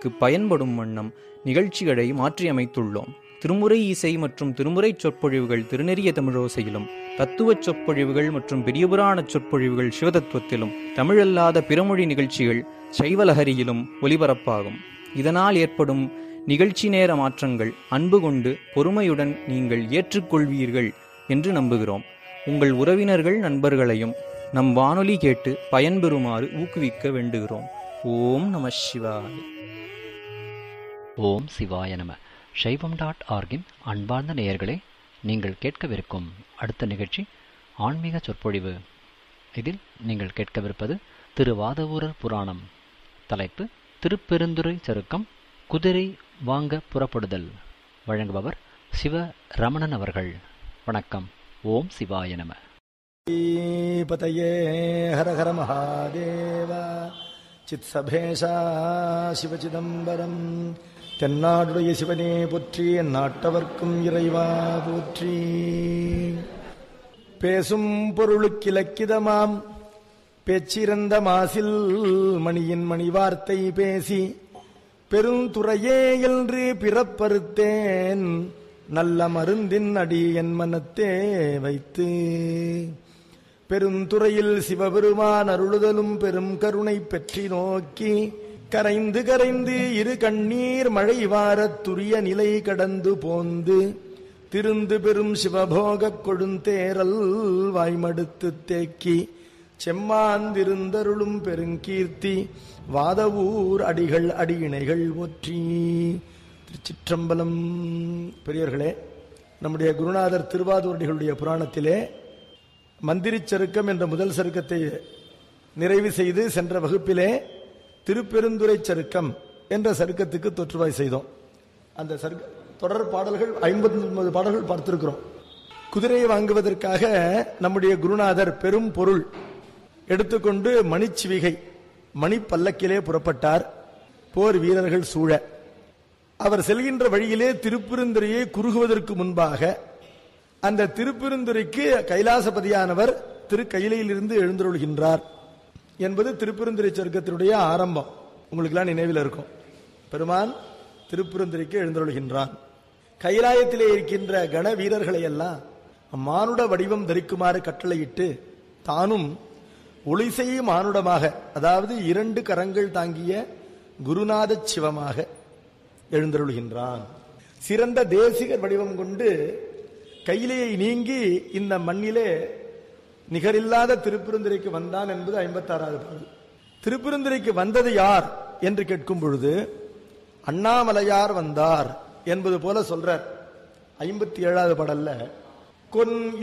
நேயர்களுக்கு பயன்படும் வண்ணம் நிகழ்ச்சிகளை மாற்றியமைத்துள்ளோம் திருமுறை இசை மற்றும் திருமுறை சொற்பொழிவுகள் திருநெறிய தமிழோசையிலும் தத்துவச் சொற்பொழிவுகள் மற்றும் பெரியபுராண சொற்பொழிவுகள் சிவதத்துவத்திலும் தமிழல்லாத பிறமொழி நிகழ்ச்சிகள் சைவலஹரியிலும் ஒலிபரப்பாகும் இதனால் ஏற்படும் நிகழ்ச்சி நேர மாற்றங்கள் அன்பு கொண்டு பொறுமையுடன் நீங்கள் ஏற்றுக்கொள்வீர்கள் என்று நம்புகிறோம் உங்கள் உறவினர்கள் நண்பர்களையும் நம் வானொலி கேட்டு பயன்பெறுமாறு ஊக்குவிக்க வேண்டுகிறோம் ஓம் நம சிவாய ஓம் சிவாய நம சைவம் டாட் ஆர்கின் அன்பார்ந்த நேயர்களே நீங்கள் கேட்கவிருக்கும் அடுத்த நிகழ்ச்சி ஆன்மீக சொற்பொழிவு இதில் நீங்கள் கேட்கவிருப்பது திரு வாதவூரர் புராணம் தலைப்பு திருப்பெருந்துறை சருக்கம் குதிரை வாங்க புறப்படுதல் வழங்குபவர் சிவ ரமணன் அவர்கள் வணக்கம் ஓம் சிவாய நம பதையே ஹர ஹர மகாதேவ சித்சபேஷா சிவசிதம்பரம் தென்னாடுடைய சிவனே போற்றி என் நாட்டவர்க்கும் இறைவா போற்றி பேசும் பொருளுக்கிலக்கிதமாம் பேச்சிறந்த மாசில் மணியின் மணி வார்த்தை பேசி பெருந்துறையே என்று பிறப்பறுத்தேன் நல்ல மருந்தின் அடி என் மனத்தே வைத்து பெருந்துறையில் சிவபெருமான் அருளுதலும் பெரும் கருணை பெற்றி நோக்கி கரைந்து கரைந்து இரு கண்ணீர் மழை வாரத் துரிய நிலை கடந்து போந்து திருந்து பெரும் சிவபோகக் கொழுந்தேரல் வாய்மடுத்து தேக்கி செம்மாந்திருந்தருளும் பெருங்கீர்த்தி வாதவூர் அடிகள் அடியிணைகள் ஒற்றி திருச்சிற்றம்பலம் பெரியவர்களே நம்முடைய குருநாதர் திருவாதூரடிகளுடைய புராணத்திலே மந்திரிச் சருக்கம் என்ற முதல் சருக்கத்தை நிறைவு செய்து சென்ற வகுப்பிலே திருப்பெருந்துறை சருக்கம் என்ற சருக்கத்துக்கு தொற்றுவாய் செய்தோம் அந்த சருக்க தொடர் பாடல்கள் ஐம்பத்தி ஒன்பது பாடல்கள் பார்த்திருக்கிறோம் குதிரையை வாங்குவதற்காக நம்முடைய குருநாதர் பெரும் பொருள் எடுத்துக்கொண்டு மணிச்சிவிகை மணி பல்லக்கிலே புறப்பட்டார் போர் வீரர்கள் சூழ அவர் செல்கின்ற வழியிலே திருப்பெருந்துறையை குறுகுவதற்கு முன்பாக அந்த திருப்பெருந்துறைக்கு கைலாசபதியானவர் திரு கையிலிருந்து எழுந்தருள்கின்றார் என்பது திருப்பெருந்துறை சொர்க்கத்தினுடைய ஆரம்பம் உங்களுக்கெல்லாம் நினைவில் இருக்கும் பெருமான் திருப்பெருந்துறைக்கு எழுந்தருள்கின்றான் கைலாயத்திலே இருக்கின்ற கண வீரர்களை எல்லாம் மானுட வடிவம் தரிக்குமாறு கட்டளையிட்டு தானும் ஒளிசை மானுடமாக அதாவது இரண்டு கரங்கள் தாங்கிய குருநாத சிவமாக எழுந்தருள்கின்றான் சிறந்த தேசிகர் வடிவம் கொண்டு கையிலேயை நீங்கி இந்த மண்ணிலே நிகரில்லாத திருப்பெருந்துரைக்கு வந்தான் என்பது ஐம்பத்தாறாவது பாடல் திருப்பெருந்துரைக்கு வந்தது யார் என்று கேட்கும் பொழுது அண்ணாமலையார் வந்தார் என்பது போல சொல்றார் ஐம்பத்தி ஏழாவது பாடல்ல கொன்